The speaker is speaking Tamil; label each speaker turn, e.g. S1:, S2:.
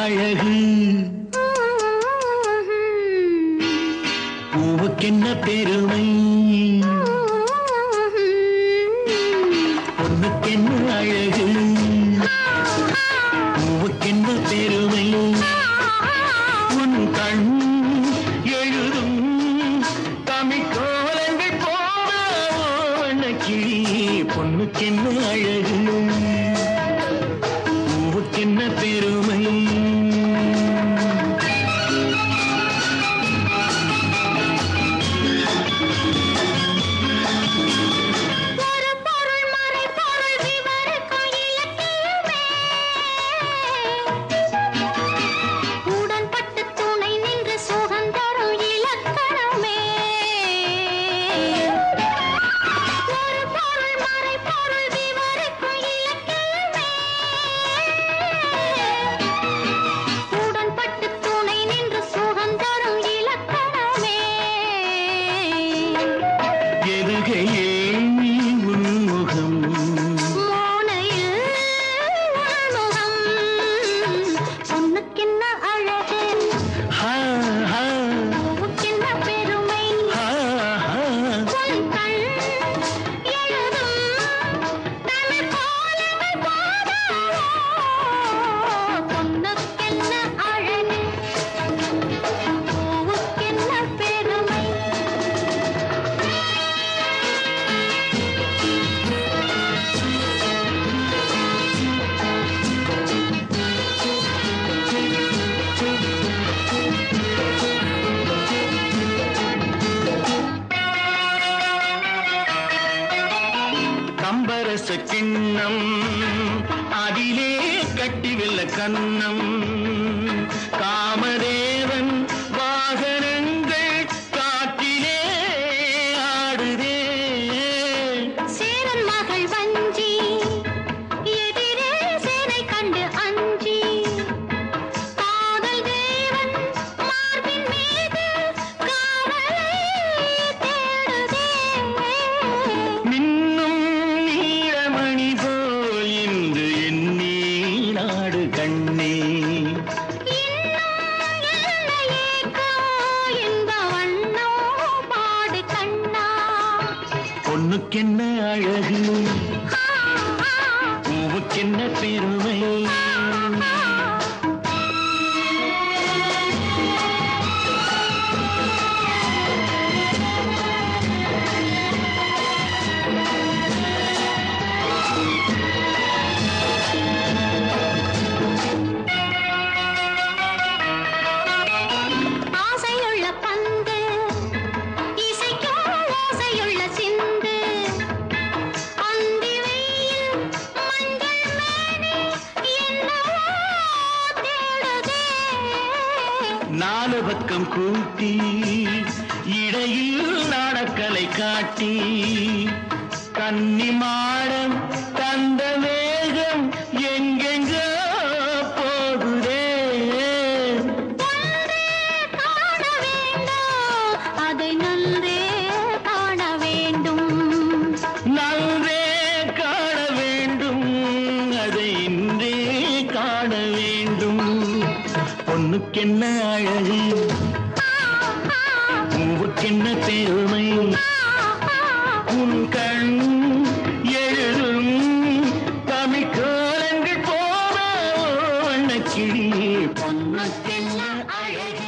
S1: அழகு பூவுக்கென்ன பெருமை பொண்ணுக்கென்ன அழகு பூவுக்கென்ன பெருமை உன் கண் எழுதும் தமிழ் கோலங்கள் போன கிளி பொண்ணுக்கென்ன அழகு பூவுக்கென்ன பெருமை
S2: ஒரு பொருள் மறை பொருள் விவரிக்கும் இலக்கியமே உடன்பட்டு துணை நின்று சுகந்தரும் இலக்கணமே ஒரு பொருள் மறை பொருள் விவரிக்கும் இலக்கியமே உடன்பட்டு துணை நின்று சுகந்தரும் இலக்கணமே
S1: எதுகையே நீ உன்முகம்
S2: மோனையில் உள்முகம் பொண்ணுக்கென்ன அழகு
S1: ஹா ஹா
S2: பூவுக்கென்ன பெருமை
S1: ஹா ஹா
S2: உன் கண் எழுதும் தமிழ் கோலங்கள் போதாதோ பொண்ணுக்கென்ன அழகு பூவுக்கென்ன பெருமை
S1: கம்பரச கிண்ணம் அதிலே கட்டிவில்ல கண்ணம் காமதேவன் வாகனங்கள் காற்றிலே ஆடுதே
S2: சேரன் மகள் வஞ்சி எதிரே சேனை கண்டு அஞ்சி காதல் தேவன் மார்பின் மீது காவலை தேடுதே
S1: மின்னும் நீலமணி போல் இன்று என் நாடு கண்ணே
S2: இன்னும் என்ன ஏக்கம் என்ப வண்ணோ பாடு கண்ணா
S1: பொண்ணுக்கென்ன அழகு
S2: ஆ, ஆ,
S1: பூவுக்கென்ன பெருமை
S2: ஆ. ஆசையுள்ள பந்து இசைக்கும் ஓசையுள்ள சிந்து அந்தி வெயில் மஞ்சள் மேனி என்னவோ தேடுதே
S1: நாலு பக்கம் கூட்டி இடையில் நாடக்கலை காட்டி கன்னி மாடம் தந்த வேகம் எங்கெங்கோ போகுதே
S2: ஒன்றே காண வேண்டும் அதை நன்றே காண வேண்டும்
S1: நன்றே காண வேண்டும் அதை இன்றே காண வேண்டும் பொண்ணுக்கென்ன அழகு பூவுக்கென்ன பெருமை உன் கண் எழுதும் தமிழ் கோலங்கள் போன கிளி பொண்ணுக்கென்ன அழகு